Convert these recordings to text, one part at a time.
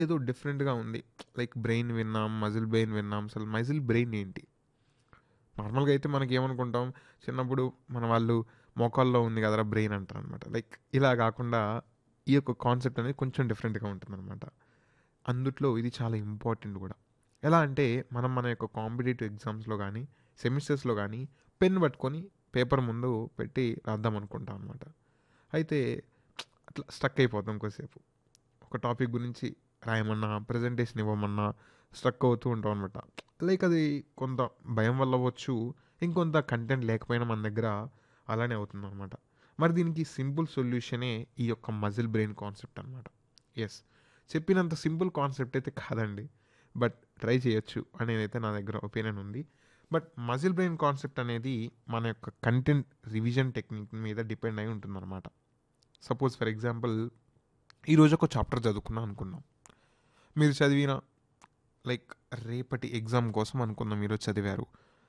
ఏదో డిఫరెంట్‌గా ఉంది. లైక్ బ్రెయిన్ విన్నాం, మజిల్ బ్రెయిన్ విన్నాం. అసలు మజిల్ బ్రెయిన్ ఏంటి? నార్మల్‌గా అయితే మనకేమనుకుంటాం, చిన్నప్పుడు మన వాళ్ళు మోకాల్లో ఉంది కదరా బ్రెయిన్ అంటారనమాట. లైక్ ఇలా గాకుండా ఈ యొక్క కాన్సెప్ట్ అనేది కొంచెం డిఫరెంట్‌గా ఉంటుందనమాట. అందుట్లో ఇది చాలా ఇంపార్టెంట్ గూడా. ఎలా అంటే మనం మన యొక్క కాంపిటీటివ్ ఎగ్జామ్స్‌లో గానీ, సెమిస్టర్స్‌లో గానీ పెన్ పట్టుకొని పేపర్ ముందు పెట్టి రాద్దాం అనుకుంటాం అనమాట. అయితే అట్లా స్ట్రక్ అయిపోతాం కొద్దిసేపు. ఒక టాపిక్ గురించి రాయమన్నా, ప్రెజెంటేషన్ ఇవ్వమన్నా స్ట్రక్ అవుతూ ఉంటాం అనమాట. లైక్ అది కొంత భయం వల్ల అవ్వచ్చు. ఇంకొంత కంటెంట్ లేకపోయినా మన దగ్గర అలానే అవుతుందనమాట. మరి దీనికి సింపుల్ సొల్యూషనే ఈ యొక్క మజిల్ బ్రెయిన్ కాన్సెప్ట్ అనమాట. యెస్. చెప్పినంత సింపుల్ కాన్సెప్ట్ అయితే కాదండి. బట్ ట్రై చేయొచ్చు అనేదైతే నా దగ్గర ఒపీనియన్ ఉంది. బట్ మజిల్ బ్రెయిన్ కాన్సెప్ట్ అనేది మన యొక్క కంటెంట్ రివిజన్ టెక్నిక్ మీద డిపెండ్ అయి ఉంటుందనమాట. సపోజ్ ఫర్ ఎగ్జాంపుల్ ఈరోజు ఒక చాప్టర్ చదువుకున్నాం అనుకుందాం. మీరు చదివిన లైక్ రేపటి ఎగ్జామ్ కోసం అనుకుందాం ఈరోజు చదివారు.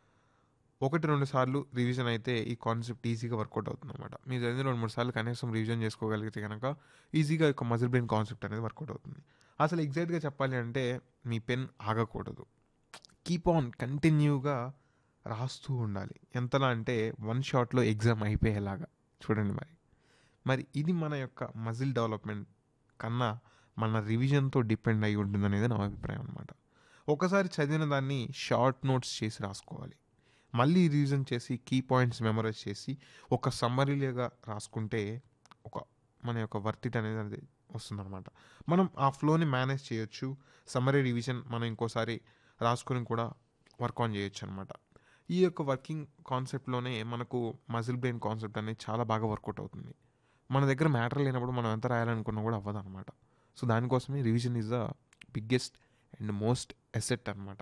1, 2 సార్లు రివిజన్ అయితే ఈ కాన్సెప్ట్ ఈజీగా వర్కౌట్ అవుతుందనమాట. మీరు చదివిన 2, 3 సార్లు కనీసం రివిజన్ చేసుకోగలిగితే గనక ఈజీగా ఈ యొక్క మజిల్ బ్రెయిన్ కాన్సెప్ట్ అనేది వర్కౌట్ అవుతుంది. అసలు ఎగ్జాక్ట్‌గా చెప్పాలి అంటే మీ పెన్ ఆగకూడదు. కీప్ ఆన్ కంటిన్యూగా రాస్తూ ఉండాలి. ఎంతలా అంటే వన్ షాట్‌లో ఎగ్జామ్ అయిపోయేలాగా. చూడండి మరి. మరి ఇది మన యొక్క మజిల్ డెవలప్‌మెంట్ కన్నా మన రివిజన్‌తో డిపెండ్ అయ్యి ఉంటుందనేది నా అభిప్రాయం అనమాట. ఒకసారి చదివిన దాన్ని షార్ట్ నోట్స్ చేసి రాసుకోవాలి. మళ్ళీ రివిజన్ చేసి కీ పాయింట్స్ మెమరైజ్ చేసి ఒక సమ్మరీలాగా రాసుకుంటే ఒక మన యొక్క వర్త్ ఇట్ అనేది అది వస్తుందనమాట. మనం ఆ ఫ్లోని మేనేజ్ చేయొచ్చు. సమ్మరీ రివిజన్ మనం ఇంకోసారి రాసుకొని కూడా వర్క్ ఆన్ చేయొచ్చనమాట. ఈ యొక్క వర్కింగ్ కాన్సెప్ట్‌లోనే మనకు మజిల్ బ్రెయిన్ కాన్సెప్ట్ అనేది చాలా బాగా వర్కౌట్ అవుతుంది. మన దగ్గర మ్యాటర్ లేనప్పుడు మనం ఎంత రాయాలనుకున్నా కూడా అవ్వదనమాట. సో దానికోసమే revision is the biggest and most asset అనమాట.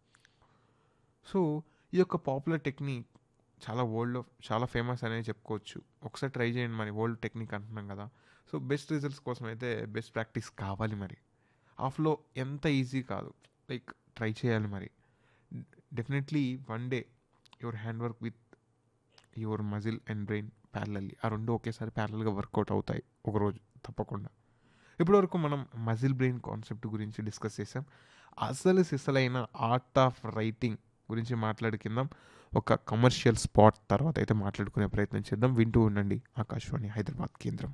సో ఈ యొక్క పాపులర్ టెక్నిక్ చాలా వరల్డ్‌లో చాలా ఫేమస్ అనే చెప్పుకోవచ్చు. ఒకసారి ట్రై చేయండి మరి వరల్డ్ టెక్నిక్ అంటున్నాం కదా! సో బెస్ట్ రిజల్ట్స్ కోసం అయితే బెస్ట్ ప్రాక్టీస్ కావాలి మరి. ఆ ఫ్లో ఎంత ఈజీ కాదు. లైక్ ట్రై చేయాలి మరి. Definitely one day your hand work with your muscle and brain parallelly ఆ 2 ఒకేసారి ప్యారలెల్‌గా వర్కౌట్ అవుతాయి ఒకరోజు తప్పకుండా. ఇప్పటివరకు మనం మజిల్ బ్రెయిన్ కాన్సెప్ట్ గురించి డిస్కస్ చేసాం. అసలు సిసలైన ఆర్ట్ ఆఫ్ రైటింగ్ గురించి మాట్లాడుకుందాం. ఒక కమర్షియల్ స్పాట్ తర్వాత అయితే మాట్లాడుకునే ప్రయత్నం చేద్దాం. వింటూ ఉండండి ఆకాశవాణి హైదరాబాద్ కేంద్రం.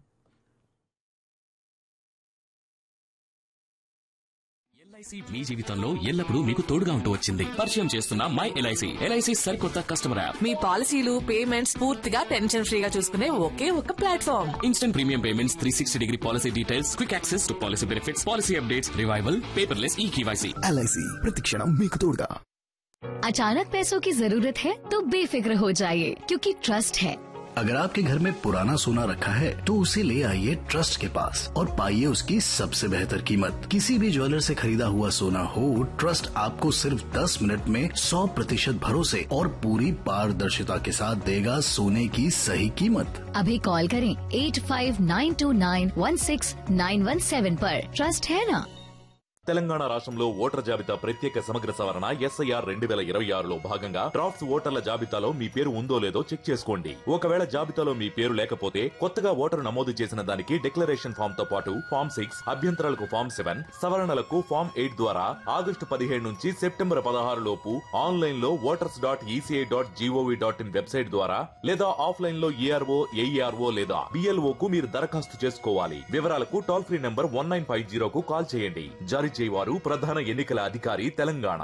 ఎల్ఐసి మీ జీవితంలో ఎల్లప్పుడూ మీకు తోడుగా ఉంటూ వచ్చింది పరిచయం చేస్తున్న మై ఎల్ఐసి ఎల్ఐసి సరికొత్త కస్టమర్ యాప్ మీ పాలసీలు పేమెంట్స్ పూర్తిగా టెన్షన్ ఫ్రీగా చూసుకునే ఒకే ఒక platform instant premium payments three sixty degree policy details quick access to policy benefits policy updates revival paperless e KYC LIC प्रतिक्षणम మీకు తోడుగా अचानक पैसों की जरूरत है तो बेफिक्र हो जाइए क्योंकि ट्रस्ट है अगर आपके घर में पुराना सोना रखा है तो उसे ले आइए ट्रस्ट के पास और पाइए उसकी सबसे बेहतर कीमत किसी भी ज्वेलर से खरीदा हुआ सोना हो ट्रस्ट आपको सिर्फ 10 मिनट में 100 प्रतिशत भरोसे और पूरी पारदर्शिता के साथ देगा सोने की सही कीमत अभी कॉल करें eight five nine two nine one six nine one seven पर ट्रस्ट है ना తెలంగాణ రాష్ట్రంలో ఓటర్ జాబితా ప్రత్యేక సమగ్ర సవరణ ఎస్ఐఆర్ రెండు వేల ఇరవై ఆరులో భాగంగా డ్రాఫ్ట్స్ ఓటర్ల జాబితాలో మీ పేరు ఉందో లేదో చెక్ చేసుకోండి ఒకవేళ జాబితాలో మీ పేరు లేకపోతే కొత్తగా ఓటరు నమోదు చేసిన దానికి డిక్లరేషన్ ఫామ్ తో పాటు ఫామ్ సిక్స్ అభ్యంతరాలకు ఫామ్ సెవెన్ సవరణలకు ఫామ్ ఎయిట్ ద్వారా ఆగస్టు పదిహేడు నుంచి సెప్టెంబర్ పదహారు లోపు ఆన్లైన్ లో voters dot ECI dot G O V dot in website ద్వారా లేదా ఆఫ్లైన్ లో ఏఆర్ఓ ఏఈఆర్ఓ లేదా బిఎల్ఓ కు మీరు దరఖాస్తు చేసుకోవాలి వివరాలకు toll free number one nine five జీరోకు కాల్ చేయండి జారీ చేయవారు ప్రధాన ఎన్నికల అధికారి తెలంగాణ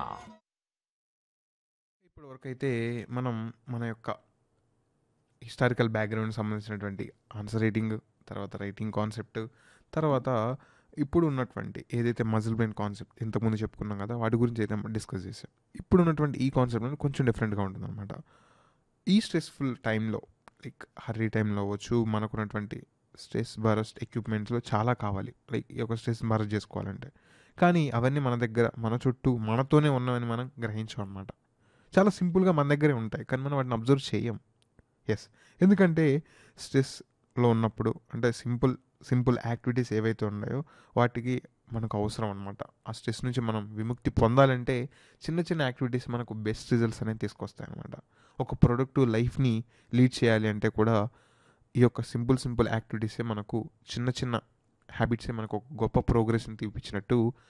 ఇప్పటి వరకైతే మనం మన యొక్క హిస్టారికల్ బ్యాక్గ్రౌండ్ సంబంధించినటువంటి ఆన్సర్ రైటింగ్ తర్వాత రైటింగ్ కాన్సెప్ట్ తర్వాత ఇప్పుడు ఉన్నటువంటి ఏదైతే మజిల్ బ్రెయిన్ కాన్సెప్ట్ ఇంతకుముందు చెప్పుకున్నాం కదా వాటి గురించి అయితే డిస్కస్ చేసాం ఇప్పుడు ఉన్నటువంటి ఈ కాన్సెప్ట్ అనేది కొంచెం డిఫరెంట్గా ఉంటుంది అనమాట ఈ స్ట్రెస్ఫుల్ టైంలో లైక్ హర్రీ టైంలో అవ్వచ్చు మనకున్నటువంటి స్ట్రెస్ బరస్ట్ ఎక్విప్మెంట్స్లో చాలా కావాలి లైక్ ఈ యొక్క స్ట్రెస్ బరస్ట్ చేసుకోవాలంటే కానీ అవన్నీ మన దగ్గర మన చుట్టూ మనతోనే ఉన్నవని మనం గ్రహించాం అనమాట చాలా సింపుల్గా మన దగ్గరే ఉంటాయి కానీ మనం వాటిని అబ్జర్వ్ చేయం ఎస్ ఎందుకంటే స్ట్రెస్లో ఉన్నప్పుడు అంటే సింపుల్ సింపుల్ యాక్టివిటీస్ ఏవైతే ఉన్నాయో వాటికి మనకు అవసరం అనమాట ఆ స్ట్రెస్ నుంచి మనం విముక్తి పొందాలంటే చిన్న చిన్న యాక్టివిటీస్ మనకు బెస్ట్ రిజల్ట్స్ అనేవి తీసుకొస్తాయి అనమాట ఒక ప్రొడక్టివ్ లైఫ్ని లీడ్ చేయాలి అంటే కూడా ఈ యొక్క సింపుల్ సింపుల్ యాక్టివిటీసే మనకు చిన్న చిన్న హ్యాబిట్సే మనకు ఒక గొప్ప ప్రోగ్రెస్ని చూపించినట్టు